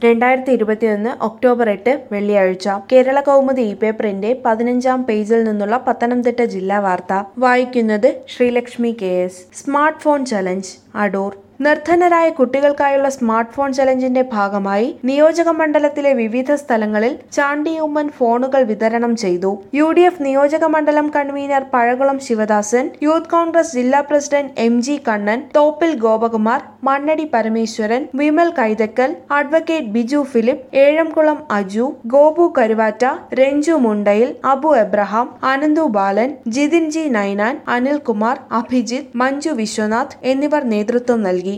രണ്ടായിരത്തി ഇരുപത്തിയൊന്ന് ഒക്ടോബർ എട്ട് വെള്ളിയാഴ്ച കേരള കൗമുദി ഇ പേപ്പറിന്റെ പതിനഞ്ചാം പേജിൽ നിന്നുള്ള പത്തനംതിട്ട ജില്ലാ വാർത്ത വായിക്കുന്നത് Sreelakshmi K S smart phone challenge Adoor നിർധനരായ കുട്ടികൾക്കായുള്ള സ്മാർട്ട് ഫോൺ ചലഞ്ചിന്റെ ഭാഗമായി നിയോജക മണ്ഡലത്തിലെ വിവിധ സ്ഥലങ്ങളിൽ ചാണ്ടിയുമ്മൻ ഫോണുകൾ വിതരണം ചെയ്തു യു ഡി എഫ് നിയോജക മണ്ഡലം കൺവീനർ പഴകുളം ശിവദാസൻ യൂത്ത് കോൺഗ്രസ് ജില്ലാ president M G Kannan Thoppil Gopakumar Mannadi Parameswaran Vimal Kaithakkal advocate Biju Philip Ezhamkulam Aju Gopu Karuvatta Renju Mundayil Abu Abraham Ananthu Balan Jithin G Ninan Anilkumar Abhijith Manju Viswanath എന്നിവർ നേതൃത്വം നൽകി